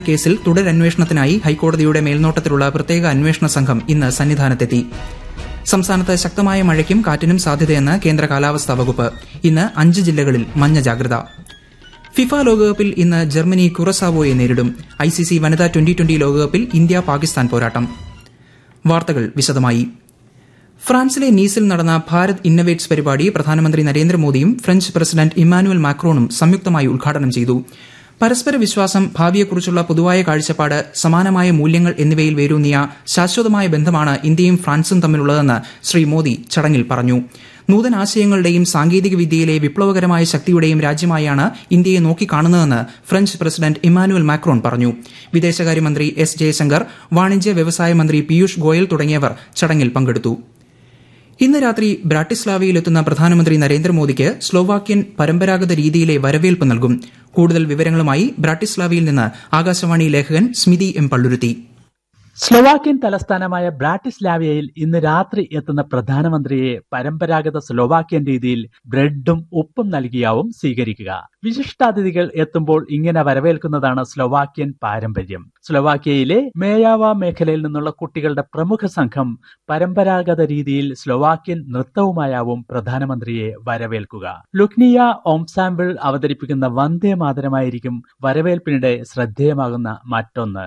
കേസിൽ തുടരന്വേഷണത്തിനായി ഹൈക്കോടതിയുടെ മേൽനോട്ടത്തിലുള്ള പ്രത്യേക അന്വേഷണ സംഘം ഇന്ന് സന്നിധാനത്തെത്തി സംസ്ഥാനത്ത് ശക്തമായ മഴയ്ക്കും കാറ്റിനും സാധ്യതയെന്ന് കേന്ദ്ര കാലാവസ്ഥാ വകുപ്പ് ഇന്ന് അഞ്ച് ജില്ലകളിൽ മഞ്ഞ ജാഗ്രത ഫിഫ ലോകകപ്പിൽ ഇന്ന് ജർമ്മനി കുറസാവോയെ നേരിടും ഐസിസി വനിതാ ട്വന്റി ട്വന്റി ലോകകപ്പിൽ ഇന്ത്യ പാകിസ്ഥാൻ പോരാട്ടം വാർത്തകൾ വിശദമായി ഫ്രാൻസിലെ നീസിൽ നടന്ന ഭാരത് ഇന്നവേറ്റ്സ് പരിപാടി പ്രധാനമന്ത്രി നരേന്ദ്രമോദിയും ഫ്രഞ്ച് പ്രസിഡന്റ് ഇമ്മാനുവൽ മാക്രോണും സംയുക്തമായി ഉദ്ഘാടനം ചെയ്തു പരസ്പര വിശ്വാസം ഭാവിയെക്കുറിച്ചുള്ള പൊതുവായ കാഴ്ചപ്പാട് സമാനമായ മൂല്യങ്ങൾ എന്നിവയിൽ വേരൂന്നിയ ശാശ്വതമായ ബന്ധമാണ് ഇന്ത്യയും ഫ്രാൻസും തമ്മിലുള്ളതെന്ന് ശ്രീ മോദി ചടങ്ങിൽ പറഞ്ഞു നൂതനാശയങ്ങളുടെയും സാങ്കേതിക വിദ്യയിലെ വിപ്ലവകരമായ ശക്തിയുടെയും രാജ്യമായാണ് ഇന്ത്യയെ നോക്കിക്കാണുന്നതെന്ന് ഫ്രഞ്ച് പ്രസിഡന്റ് ഇമ്മാനുവൽ മാക്രോൺ പറഞ്ഞു വിദേശകാര്യമന്ത്രി എസ് ജയശങ്കർ വാണിജ്യ വ്യവസായ മന്ത്രി പീയൂഷ് ഗോയൽ തുടങ്ങിയവർ ചടങ്ങിൽ പങ്കെടുത്തു ഇന്ന് രാത്രി ബ്രാട്ടിസ്ലാവയിലെത്തുന്ന പ്രധാനമന്ത്രി നരേന്ദ്രമോദിക്ക് സ്ലോവാക്യൻ പരമ്പരാഗത രീതിയിലെ വരവേൽപ്പ് നൽകും കൂടുതൽ വിവരങ്ങളുമായി ബ്രാട്ടിസ്ലാവയിൽ നിന്ന് ആകാശവാണി ലേഖകൻ സ്മിതി എം പള്ളുരുത്തി സ്ലോവാക്യൻ തലസ്ഥാനമായ ബ്രാട്ടിസ്ലാവിയയിൽ ഇന്ന് രാത്രി എത്തുന്ന പ്രധാനമന്ത്രിയെ പരമ്പരാഗത സ്ലോവാക്യൻ രീതിയിൽ ബ്രെഡും ഉപ്പും നൽകിയാവും സ്വീകരിക്കുക വിശിഷ്ടാതിഥികൾ എത്തുമ്പോൾ ഇങ്ങനെ വരവേൽക്കുന്നതാണ് സ്ലോവാക്യൻ പാരമ്പര്യം സ്ലോവാക്യയിലെ മേയാവ മേഖലയിൽ നിന്നുള്ള കുട്ടികളുടെ പ്രമുഖ സംഘം പരമ്പരാഗത രീതിയിൽ സ്ലോവാക്യൻ നൃത്തവുമായാവും പ്രധാനമന്ത്രിയെ വരവേൽക്കുക ലുക്നിയ ഓംസാമ്പിൾ അവതരിപ്പിക്കുന്ന വന്ദേ മാതരമായിരിക്കും വരവേൽപ്പിനിടെ ശ്രദ്ധേയമാകുന്ന മറ്റൊന്ന്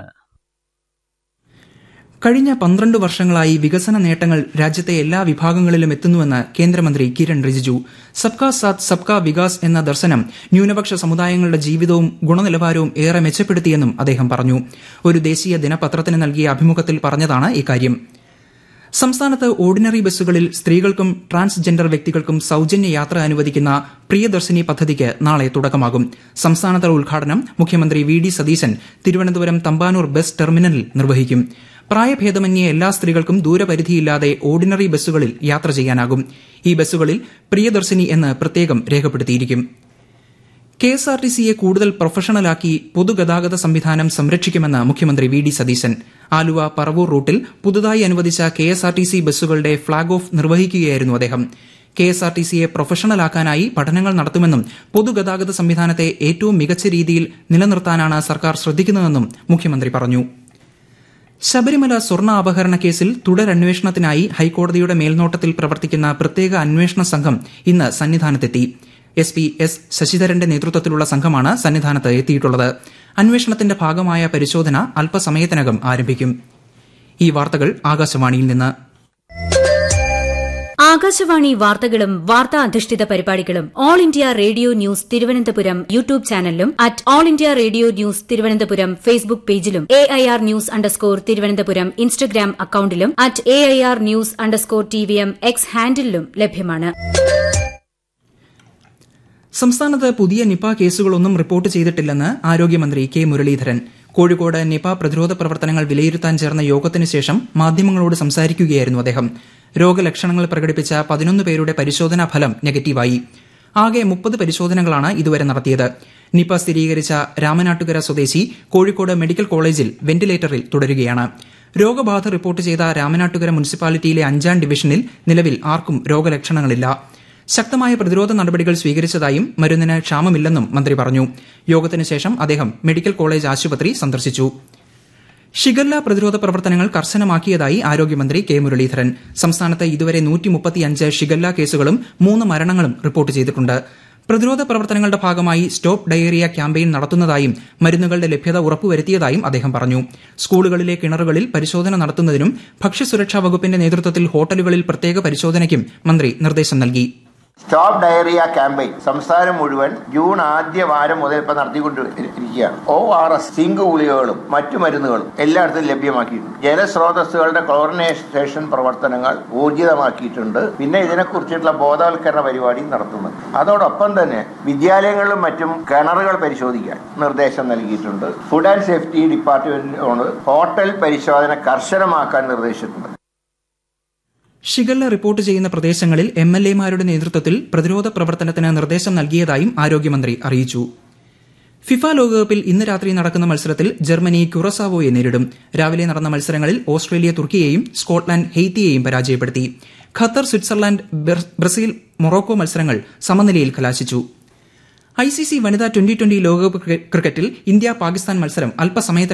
കഴിഞ്ഞ പന്ത്രണ്ട് വർഷങ്ങളായി വികസന നേട്ടങ്ങൾ രാജ്യത്തെ എല്ലാ വിഭാഗങ്ങളിലും എത്തുന്നുവെന്ന് കേന്ദ്രമന്ത്രി കിരൺ റിജിജു സബ്കാ സാത്ത് സബ്കാ വികാസ് എന്ന ദർശനം ന്യൂനപക്ഷ സമുദായങ്ങളുടെ ജീവിതവും ഗുണനിലവാരവും ഏറെ മെച്ചപ്പെടുത്തിയെന്നും അദ്ദേഹം പറഞ്ഞു ഒരു ദേശീയ ദിനപത്രത്തിന് നൽകിയ അഭിമുഖത്തിൽ പറഞ്ഞതാണ് ഇക്കാര്യം സംസ്ഥാനത്ത് ഓർഡിനറി ബസ്സുകളിൽ സ്ത്രീകൾക്കും ട്രാൻസ്ജെൻഡർ വ്യക്തികൾക്കും സൌജന്യ യാത്ര അനുവദിക്കുന്ന പ്രിയദർശിനി പദ്ധതിക്ക് നാളെ തുടക്കമാകും സംസ്ഥാനതല ഉദ്ഘാടനം മുഖ്യമന്ത്രി V D Satheesan Thiruvananthapuram Thampanoor bus ടെർമിനലിൽ നിർവഹിക്കും പ്രായഭേദമന്യേ എല്ലാ സ്ത്രീകൾക്കും ദൂരപരിധിയില്ലാതെ ഓർഡിനറി ബസ്സുകളിൽ യാത്ര ചെയ്യാനാകും ഈ ബസ്സുകളിൽ പ്രിയദർശിനി എന്ന് പ്രത്യേകം രേഖപ്പെടുത്തിയിരിക്കും കെ എസ് ആർ ടി സിയെ കൂടുതൽ പ്രൊഫഷണലാക്കി പൊതുഗതാഗത സംവിധാനം സംരക്ഷിക്കുമെന്ന് മുഖ്യമന്ത്രി വി ഡി സതീശൻ ആലുവ പറവൂർ റൂട്ടിൽ പുതുതായി അനുവദിച്ച K S R T C ബസ്സുകളുടെ ഫ്ളാഗ് ഓഫ് നിർവഹിക്കുകയായിരുന്നു അദ്ദേഹം കെ എസ് ആർ ടി സിയെ പ്രൊഫഷണലാക്കാനായി പഠനങ്ങൾ നടത്തുമെന്നും പൊതുഗതാഗത സംവിധാനത്തെ ഏറ്റവും മികച്ച രീതിയിൽ നിലനിർത്താനാണ് സർക്കാർ ശ്രദ്ധിക്കുന്നതെന്നും മുഖ്യമന്ത്രി പറഞ്ഞു ശബരിമല സ്വർണ്ണ അപഹരണ കേസിൽ തുടരന്വേഷണത്തിനായി ഹൈക്കോടതിയുടെ മേൽനോട്ടത്തിൽ പ്രവർത്തിക്കുന്ന പ്രത്യേക അന്വേഷണ സംഘം ഇന്ന് സന്നിധാനത്തെത്തി എസ് പി എസ് ശശിധരന്റെ നേതൃത്വത്തിലുള്ള സംഘമാണ് സന്നിധാനത്ത് എത്തിയിട്ടുള്ളത് അന്വേഷണത്തിന്റെ ഭാഗമായ പരിശോധന അല്പസമയത്തിനകം ആരംഭിക്കും ഈ വാർത്തകൾ ആകാശവാണിയിൽ നിന്ന് ആകാശവാണി വാർത്തകളും വാർത്താ അധിഷ്ഠിത പരിപാടികളും All India Radio News Thiruvananthapuram YouTube ചാനലിലും at All India Radio News Thiruvananthapuram Facebook പേജിലും A I R news underscore Thiruvananthapuram Instagram അക്കൌണ്ടിലും at A I R news underscore T V M X ഹാൻഡിലും ലഭ്യമാണ് സംസ്ഥാനത്ത് പുതിയ നിപ കേസുകളൊന്നും റിപ്പോർട്ട് ചെയ്തിട്ടില്ലെന്ന് ആരോഗ്യമന്ത്രി കെ മുരളീധരൻ കോഴിക്കോട് നിപ പ്രതിരോധ പ്രവർത്തനങ്ങൾ വിലയിരുത്താൻ ചേർന്ന യോഗത്തിന് ശേഷം മാധ്യമങ്ങളോട് സംസാരിക്കുകയായിരുന്നു അദ്ദേഹം രോഗലക്ഷണങ്ങൾ പ്രകടിപ്പിച്ച പതിനൊന്ന് പേരുടെ പരിശോധനാ ഫലം നെഗറ്റീവായി ആകെ മുപ്പത് പരിശോധനകളാണ് ഇതുവരെ നടത്തിയത് നിപ സ്ഥിരീകരിച്ച രാമനാട്ടുകര സ്വദേശി കോഴിക്കോട് മെഡിക്കൽ കോളേജിൽ വെന്റിലേറ്ററിൽ തുടരുകയാണ് രോഗബാധ റിപ്പോർട്ട് ചെയ്ത രാമനാട്ടുകര മുനിസിപ്പാലിറ്റിയിലെ അഞ്ചാം ഡിവിഷനിൽ നിലവിൽ ആർക്കും രോഗലക്ഷണങ്ങളില്ല ശക്തമായ പ്രതിരോധ നടപടികൾ സ്വീകരിച്ചതായും മരുന്നിന് ക്ഷാമമില്ലെന്നും മന്ത്രി പറഞ്ഞു യോഗത്തിന് ശേഷം അദ്ദേഹം മെഡിക്കൽ കോളേജ് ആശുപത്രി സന്ദർശിച്ചു ഷിഗല്ല പ്രതിരോധ പ്രവർത്തനങ്ങൾ കർശനമാക്കിയതായി ആരോഗ്യമന്ത്രി കെ മുരളീധരൻ സംസ്ഥാനത്ത് ഇതുവരെ ഷിഗല്ല കേസുകളും മൂന്ന് മരണങ്ങളും റിപ്പോർട്ട് ചെയ്തിട്ടുണ്ട് പ്രതിരോധ പ്രവർത്തനങ്ങളുടെ ഭാഗമായി സ്റ്റോപ്പ് ഡയേറിയ ക്യാമ്പയിൻ നടത്തുന്നതായും മരുന്നുകളുടെ ലഭ്യത ഉറപ്പുവരുത്തിയതായും അദ്ദേഹം പറഞ്ഞു സ്കൂളുകളിലെ കിണറുകളിൽ പരിശോധന നടത്തുന്നതിനും ഭക്ഷ്യസുരക്ഷാ വകുപ്പിന്റെ നേതൃത്വത്തിൽ ഹോട്ടലുകളിൽ പ്രത്യേക പരിശോധനയ്ക്കും മന്ത്രി നിർദ്ദേശം നൽകി സ്റ്റോപ്പ് ഡയറിയ ക്യാമ്പയിൻ സംസ്ഥാനം മുഴുവൻ ജൂൺ ആദ്യ വാരം മുതൽ ഇപ്പൊ നടത്തിക്കൊണ്ടിരിക്കുകയാണ് ഒ ആർ എസ് സിങ്ക് ഗുളികകളും മറ്റു മരുന്നുകളും എല്ലായിടത്തും ലഭ്യമാക്കിയിട്ടുണ്ട് ജലസ്രോതസ്സുകളുടെ ക്ലോറിനേഷൻ പ്രവർത്തനങ്ങൾ ഊർജിതമാക്കിയിട്ടുണ്ട് പിന്നെ ഇതിനെക്കുറിച്ചിട്ടുള്ള ബോധവൽക്കരണ പരിപാടി നടത്തുന്നുണ്ട് അതോടൊപ്പം തന്നെ വിദ്യാലയങ്ങളിലും മറ്റും കിണറുകൾ പരിശോധിക്കാൻ നിർദ്ദേശം നൽകിയിട്ടുണ്ട് ഫുഡ് ആൻഡ് സേഫ്റ്റി ഡിപ്പാർട്ട്മെന്റിനോട് ഹോട്ടൽ പരിശോധന കർശനമാക്കാൻ നിർദ്ദേശിച്ചിട്ടുണ്ട് ഷിഗല്ല റിപ്പോർട്ട് ചെയ്യുന്ന പ്രദേശങ്ങളിൽ എം എൽ എമാരുടെ നേതൃത്വത്തിൽ പ്രതിരോധ പ്രവർത്തനത്തിന് നിർദ്ദേശം നൽകിയതായും ആരോഗ്യമന്ത്രി അറിയിച്ചു ഫിഫ ലോകകപ്പിൽ ഇന്ന് രാത്രി നടക്കുന്ന മത്സരത്തിൽ ജർമ്മനി ക്യുറസാവോയെ നേരിടും രാവിലെ നടന്ന മത്സരങ്ങളിൽ ഓസ്ട്രേലിയ തുർക്കിയെയും സ്കോട്ട്ലാൻഡ് ഹെയ്ത്തിയെയും പരാജയപ്പെടുത്തി ഖത്തർ സ്വിറ്റ്സർലാൻഡ് ബ്രസീൽ മൊറോക്കോ മത്സരങ്ങൾ സമനിലയിൽ കലാശിച്ചു ഐ സി സി വനിതാ ട്വന്റി ട്വന്റി ലോകകപ്പ് ക്രിക്കറ്റിൽ ഇന്ത്യ പാകിസ്ഥാൻ മത്സരം അല്പസമയത്ത്